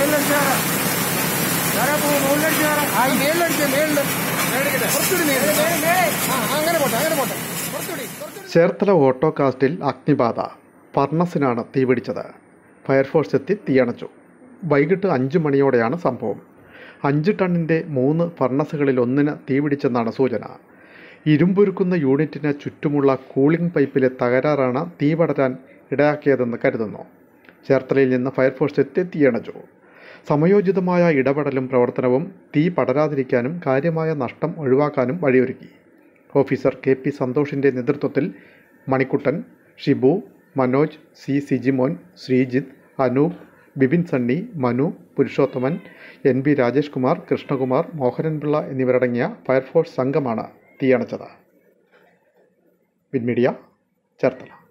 മേളിലടിച്ചാറാ വേറെ പോകും മുകളിലടിച്ചാറാ ആ ഈ മേളിലടിച്ച മേളില് കുറച്ചുകൂടി മേളില് ആ അങ്ങനെ പോട്ടെ അങ്ങനെ പോട്ടെ കുറച്ചുകൂടി കുറച്ചുകൂടി ചേർത്തല ഓട്ടോ കാസ്റ്റിൽ അഗ്നിബാധ ഫർണസിനാണ് തീപിടിച്ചത് ഫയർഫോഴ്സ് എത്തി തീയണച്ചു വൈകിട്ട് അഞ്ച് മണിയോടെയാണ് സംഭവം അഞ്ച് ടണ്ണിൻ്റെ മൂന്ന് ഫർണസുകളിൽ ഒന്നിന് തീപിടിച്ചെന്നാണ് സൂചന ഇരുമ്പുരുക്കുന്ന യൂണിറ്റിന് ചുറ്റുമുള്ള കൂളിംഗ് പൈപ്പിലെ തകരാറാണ് തീ പടരാൻ ഇടയാക്കിയതെന്ന് കരുതുന്നു ചേർത്തലയിൽ നിന്ന് ഫയർഫോഴ്സ് എത്തി തീയണച്ചു സമയോചിതമായ ഇടപെടലും പ്രവർത്തനവും തീ പടരാതിരിക്കാനും കാര്യമായ നഷ്ടം ഒഴിവാക്കാനും വഴിയൊരുക്കി ഓഫീസർ കെ പി സന്തോഷിൻ്റെ നേതൃത്വത്തിൽ Manikuttan Shibu Manoj C Sijimon Sreejith Anoop Bipin Sunny Manu Purushothaman N B Rajesh Kumar Krishnakumar Mohanan Pillai എന്നിവരടങ്ങിയ ഫയർഫോഴ്സ് സംഘമാണ് തീയണച്ചത് വിൻമീഡിയ ചേർത്തല